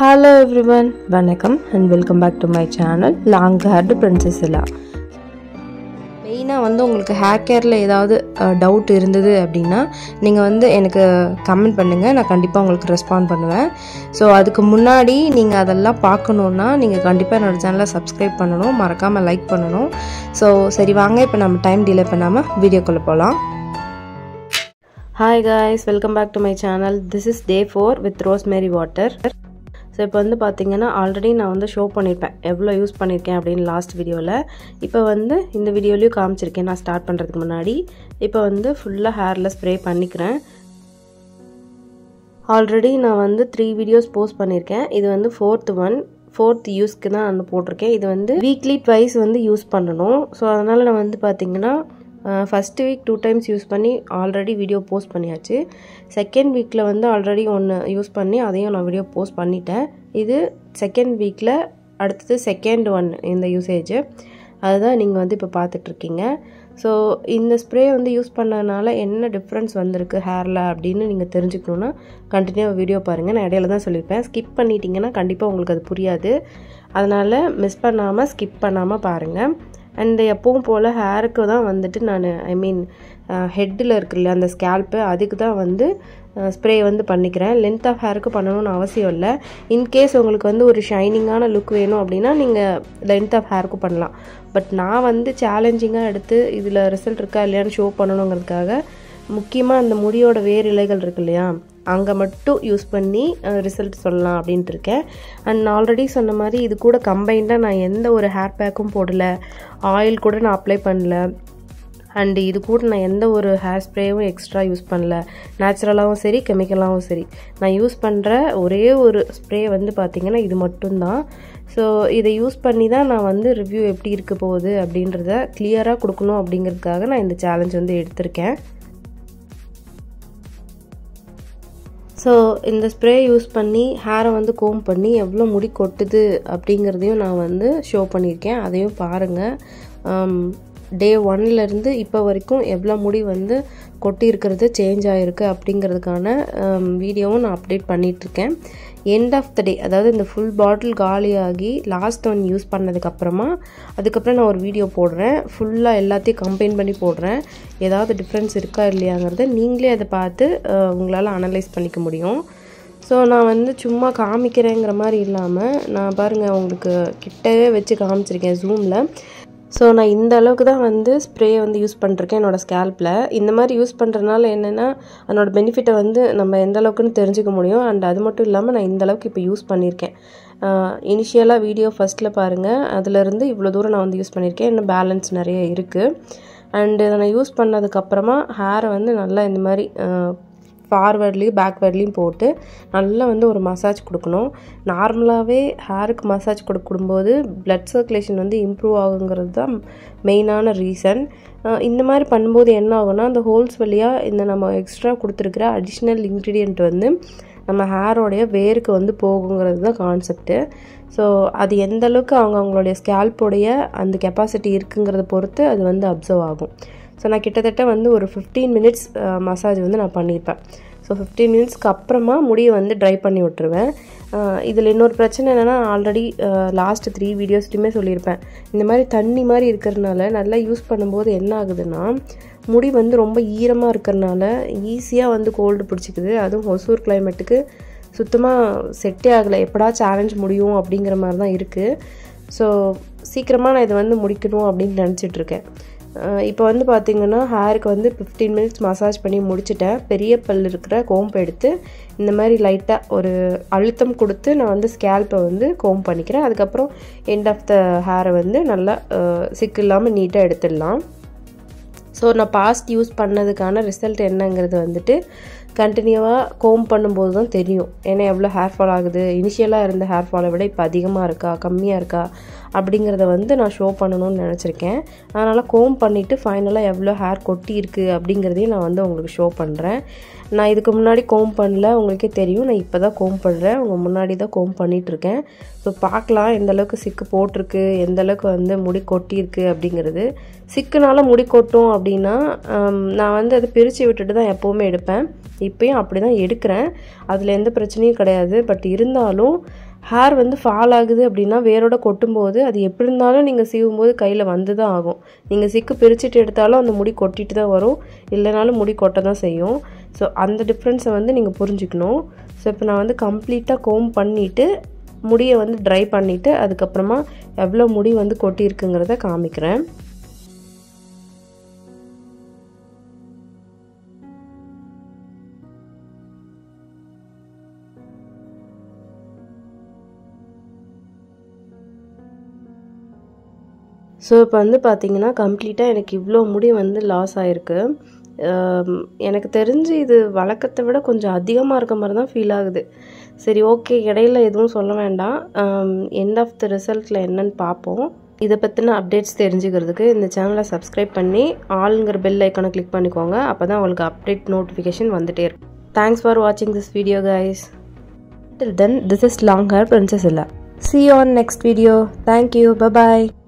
hello everyone வணக்கம் and welcome back to my channel long haired princess இல்லா மெயினாக வந்து உங்களுக்கு ஹேர் கேரில் ஏதாவது டவுட் இருந்தது அப்படின்னா நீங்கள் வந்து எனக்கு கமெண்ட் பண்ணுங்கள் நான் கண்டிப்பாக உங்களுக்கு ரெஸ்பாண்ட் பண்ணுவேன் ஸோ அதுக்கு முன்னாடி நீங்கள் அதெல்லாம் பார்க்கணுன்னா நீங்கள் கண்டிப்பாக என்னோடய சேனலை சப்ஸ்கிரைப் பண்ணணும் மறக்காமல் லைக் பண்ணணும் ஸோ சரி வாங்க இப்போ நம்ம டைம் டிலே பண்ணாமல் வீடியோக்குள்ளே போகலாம் hi guys welcome back to my channel this is day four with rosemary water so இப்போ வந்து பார்த்தீங்கன்னா ஆல்ரெடி நான் வந்து ஷோ பண்ணியிருப்பேன் எவ்வளோ யூஸ் பண்ணியிருக்கேன் அப்படின்னு லாஸ்ட் வீடியோவில் இப்போ வந்து இந்த வீடியோலையும் காமிச்சிருக்கேன் நான் ஸ்டார்ட் பண்ணுறதுக்கு முன்னாடி இப்போ வந்து ஃபுல்லாக ஹேரில் ஸ்ப்ரே பண்ணிக்கிறேன் ஆல்ரெடி நான் வந்து த்ரீ வீடியோஸ் போஸ்ட் பண்ணியிருக்கேன் இது வந்து ஃபோர்த் ஒன் ஃபோர்த் யூஸ்க்கு தான் நான் போட்டிருக்கேன் இது வந்து வீக்லி ட்வைஸ் வந்து யூஸ் பண்ணணும் ஸோ அதனால் நான் வந்து பார்த்தீங்கன்னா first week two times use பண்ணி ஆல்ரெடி வீடியோ போஸ்ட் பண்ணியாச்சு செகண்ட் வீக்கில் வந்து ஆல்ரெடி ஒன்று யூஸ் பண்ணி அதையும் நான் வீடியோ போஸ்ட் பண்ணிட்டேன் இது செகண்ட் வீக்கில் அடுத்தது செகண்ட் ஒன் இந்த யூசேஜ் அதுதான் நீங்கள் வந்து இப்போ பார்த்துட்ருக்கீங்க ஸோ இந்த ஸ்ப்ரே வந்து யூஸ் பண்ணதுனால என்ன டிஃப்ரென்ஸ் வந்திருக்கு ஹேரில் அப்படின்னு நீங்கள் தெரிஞ்சுக்கணுன்னா கண்டினியூவாக வீடியோ பாருங்கள் நான் இடையில தான் சொல்லியிருப்பேன் ஸ்கிப் பண்ணிட்டீங்கன்னா கண்டிப்பாக உங்களுக்கு அது புரியாது அதனால் மிஸ் பண்ணாமல் ஸ்கிப் பண்ணாமல் பாருங்கள் அண்ட் எப்பவும் போல் ஹேருக்கு தான் வந்துட்டு நான் ஐ மீன் ஹெட்டில் இருக்குல்ல அந்த ஸ்கேல்ப்பு அதுக்கு தான் வந்து ஸ்ப்ரே வந்து பண்ணிக்கிறேன் லென்த் ஆஃப் ஹேருக்கு பண்ணணும்னு அவசியம் இல்லை இன்கேஸ் உங்களுக்கு வந்து ஒரு ஷைனிங்கான லுக் வேணும் அப்படின்னா நீங்கள் லென்த் ஆஃப் ஹேருக்கும் பண்ணலாம் பட் நான் வந்து சேலஞ்சிங்காக எடுத்து இதில் ரிசல்ட் இருக்கா இல்லையான்னு ஷோ பண்ணணுங்கிறதுக்காக முக்கியமாக அந்த முடியோட வேறு இலைகள் இருக்கு இல்லையா அங்கே மட்டும் யூஸ் பண்ணி ரிசல்ட் சொல்லலாம் அப்படின்ட்டு இருக்கேன் அண்ட் ஆல்ரெடி சொன்ன மாதிரி இது கூட கம்பைண்டாக நான் எந்த ஒரு ஹேர் பேக்கும் போடலை ஆயில் கூட நான் அப்ளை பண்ணல அண்டு இது கூட நான் எந்த ஒரு ஹேர் ஸ்ப்ரேவும் எக்ஸ்ட்ரா யூஸ் பண்ணல நேச்சுரலாகவும் சரி கெமிக்கலாகவும் சரி நான் யூஸ் பண்ணுற ஒரே ஒரு ஸ்ப்ரே வந்து பார்த்திங்கன்னா இது மட்டும்தான் ஸோ இதை யூஸ் பண்ணி தான் நான் வந்து ரிவ்யூ எப்படி இருக்க போகுது அப்படின்றத கிளியராக கொடுக்கணும் அப்படிங்கிறதுக்காக நான் இந்த சேலஞ்ச் வந்து எடுத்திருக்கேன் ஸோ இந்த ஸ்ப்ரே யூஸ் பண்ணி ஹேரை வந்து கோம் பண்ணி எவ்வளோ முடி கொட்டுது அப்படிங்கிறதையும் நான் வந்து ஷோ பண்ணியிருக்கேன் அதையும் பாருங்கள் டே ஒன்லேருந்து இப்போ வரைக்கும் எவ்வளோ முடி வந்து கொட்டி இருக்கிறது சேஞ்ச் ஆகிருக்கு அப்படிங்கிறதுக்கான வீடியோவும் நான் அப்டேட் பண்ணிகிட்ருக்கேன் எண்ட் ஆஃப் த டே அதாவது இந்த ஃபுல் பாட்டில் காலியாகி லாஸ்ட் ஒன் யூஸ் பண்ணதுக்கப்புறமா அதுக்கப்புறம் நான் ஒரு வீடியோ போடுறேன் ஃபுல்லாக எல்லாத்தையும் கம்பைன் பண்ணி போடுறேன் ஏதாவது டிஃப்ரென்ஸ் இருக்கா இல்லையாங்கிறத நீங்களே அதை பார்த்து உங்களால் அனலைஸ் பண்ணிக்க முடியும் ஸோ நான் வந்து சும்மா காமிக்கிறேங்கிற மாதிரி இல்லாமல் நான் பாருங்கள் உங்களுக்கு கிட்டவே வச்சு காமிச்சிருக்கேன் ஜூமில் ஸோ நான் இந்த அளவுக்கு தான் வந்து ஸ்ப்ரே வந்து யூஸ் பண்ணிருக்கேன் என்னோடய ஸ்கேல்பில் இந்த மாதிரி யூஸ் பண்ணுறதுனால என்னென்னா அதனோட பெனிஃபிட்டை வந்து நம்ம எந்த அளவுக்குன்னு தெரிஞ்சுக்க முடியும் அண்ட் அது மட்டும் இல்லாமல் நான் இந்த அளவுக்கு இப்போ யூஸ் பண்ணியிருக்கேன் இனிஷியலாக வீடியோ ஃபஸ்ட்டில் பாருங்கள் அதிலேருந்து இவ்வளோ தூரம் நான் வந்து யூஸ் பண்ணியிருக்கேன் இன்னும் பேலன்ஸ் நிறைய இருக்குது அண்டு இதை நான் யூஸ் பண்ணதுக்கப்புறமா ஹேரை வந்து நல்லா இந்த மாதிரி ஃபார்வேர்ட்லேயும் பேக்வேர்ட்லேயும் போட்டு நல்லா வந்து ஒரு மசாஜ் கொடுக்கணும் நார்மலாகவே ஹேருக்கு மசாஜ் கொடுக்கும்போது பிளட் சர்க்குலேஷன் வந்து இம்ப்ரூவ் ஆகுங்கிறது தான் மெயினான ரீசன் இந்த மாதிரி பண்ணும்போது என்ன ஆகும்னா அந்த ஹோல்ஸ் வழியாக இந்த நம்ம எக்ஸ்ட்ரா கொடுத்துருக்குற அடிஷ்னல் இன்க்ரீடியண்ட் வந்து நம்ம ஹேரோடைய வேருக்கு வந்து போகுங்கிறது தான் கான்செப்ட்டு ஸோ அது எந்த அளவுக்கு அவங்க அவங்களுடைய ஸ்கேல்போடைய அந்த கெப்பாசிட்டி இருக்குங்கிறத பொறுத்து அது வந்து அப்சர்வ் ஆகும் ஸோ நான் கிட்டத்தட்ட வந்து ஒரு ஃபிஃப்டீன் மினிட்ஸ் மசாஜ் வந்து நான் பண்ணியிருப்பேன் ஸோ ஃபிஃப்டீன் மினிட்ஸ்க்கு அப்புறமா முடியை வந்து ட்ரை பண்ணி விட்டுருவேன் இதில் இன்னொரு பிரச்சனை என்னென்னா ஆல்ரெடி லாஸ்ட் த்ரீ வீடியோஸ்லையுமே சொல்லியிருப்பேன் இந்த மாதிரி தண்ணி மாதிரி இருக்கிறதுனால நல்லா யூஸ் பண்ணும்போது என்ன ஆகுதுன்னா முடி வந்து ரொம்ப ஈரமாக இருக்கிறனால ஈஸியாக வந்து கோல்டு பிடிச்சிக்குது அதுவும் ஒசூர் கிளைமேட்டுக்கு சுத்தமாக செட்டே ஆகலை எப்படா சேலஞ்ச் முடியும் அப்படிங்கிற மாதிரி தான் இருக்குது ஸோ சீக்கிரமாக நான் இதை வந்து முடிக்கணும் அப்படின்னு நினச்சிட்ருக்கேன் இப்போ வந்து பார்த்திங்கன்னா ஹேருக்கு வந்து ஃபிஃப்டீன் மினிட்ஸ் மசாஜ் பண்ணி முடிச்சுட்டேன் பெரிய பல் இருக்கிற கோம்பு எடுத்து இந்த மாதிரி லைட்டாக ஒரு அழுத்தம் கொடுத்து நான் வந்து ஸ்கேல்ப்பை வந்து கோம் பண்ணிக்கிறேன் அதுக்கப்புறம் எண்ட் ஆஃப் த ஹேரை வந்து நல்லா சிக்கு இல்லாமல் நீட்டாக எடுத்துடலாம் ஸோ நான் பாஸ்ட் யூஸ் பண்ணதுக்கான ரிசல்ட் என்னங்கிறது வந்துட்டு கண்டினியூவாக கோம் பண்ணும்போது தான் தெரியும் ஏன்னா எவ்வளோ ஹேர் ஃபால் ஆகுது இனிஷியலாக இருந்த ஹேர் ஃபாலை விட இப்போ அதிகமாக இருக்கா கம்மியாக இருக்கா அப்படிங்கிறத வந்து நான் ஷோ பண்ணணும்னு நினச்சிருக்கேன் அதனால் கோம் பண்ணிவிட்டு ஃபைனலாக எவ்வளோ ஹேர் கொட்டி இருக்குது அப்படிங்கிறதையும் நான் வந்து உங்களுக்கு ஷோ பண்ணுறேன் நான் இதுக்கு முன்னாடி கோம் பண்ணல உங்களுக்கே தெரியும் நான் இப்போ தான் கோம் பண்ணுறேன் உங்கள் முன்னாடி தான் கோம் பண்ணிகிட்ருக்கேன் ஸோ பார்க்கலாம் எந்த அளவுக்கு சிக்கு போட்டிருக்கு எந்த அளவுக்கு வந்து முடி கொட்டியிருக்கு அப்படிங்கிறது சிக்குனால முடி கொட்டும் அப்படின்னா நான் வந்து அதை பிரித்து விட்டுட்டு தான் எப்போவுமே எடுப்பேன் இப்போயும் அப்படி தான் எடுக்கிறேன் அதில் எந்த பிரச்சனையும் கிடையாது பட் இருந்தாலும் ஹேர் வந்து ஃபால் ஆகுது அப்படின்னா வேரோட கொட்டும்போது அது எப்படி இருந்தாலும் நீங்கள் சீவும் போது கையில் வந்து தான் ஆகும் நீங்கள் சிக்கு பிரிச்சுட்டு எடுத்தாலும் அந்த முடி கொட்டிட்டு தான் வரும் இல்லைனாலும் முடி கொட்ட தான் செய்யும் ஸோ அந்த டிஃப்ரென்ஸை வந்து நீங்கள் புரிஞ்சுக்கணும் ஸோ இப்போ நான் வந்து கம்ப்ளீட்டாக கோம் பண்ணிவிட்டு முடியை வந்து ட்ரை பண்ணிவிட்டு அதுக்கப்புறமா எவ்வளோ முடி வந்து கொட்டியிருக்குங்கிறத காமிக்கிறேன் ஸோ இப்போ வந்து பார்த்தீங்கன்னா கம்ப்ளீட்டாக எனக்கு இவ்வளோ முடி வந்து லாஸ் ஆகிருக்கு எனக்கு தெரிஞ்சு இது வழக்கத்தை விட கொஞ்சம் அதிகமாக இருக்க மாதிரி தான் ஃபீல் ஆகுது சரி ஓகே இடையில எதுவும் சொல்ல வேண்டாம் எண்ட் ஆஃப் த ரிசல்ட்டில் என்னன்னு பார்ப்போம் இதை பற்றின அப்டேட்ஸ் தெரிஞ்சுக்கிறதுக்கு இந்த சேனலை சப்ஸ்கிரைப் பண்ணி ஆளுங்கிற பெல் ஐக்கானை கிளிக் பண்ணிக்கோங்க அப்போ தான் உங்களுக்கு அப்டேட் நோட்டிஃபிகேஷன் வந்துகிட்டே இருக்கும் தேங்க்ஸ் ஃபார் வாட்சிங் this video guys till then this is long hair princess இல்லை see on next video thank you bye bye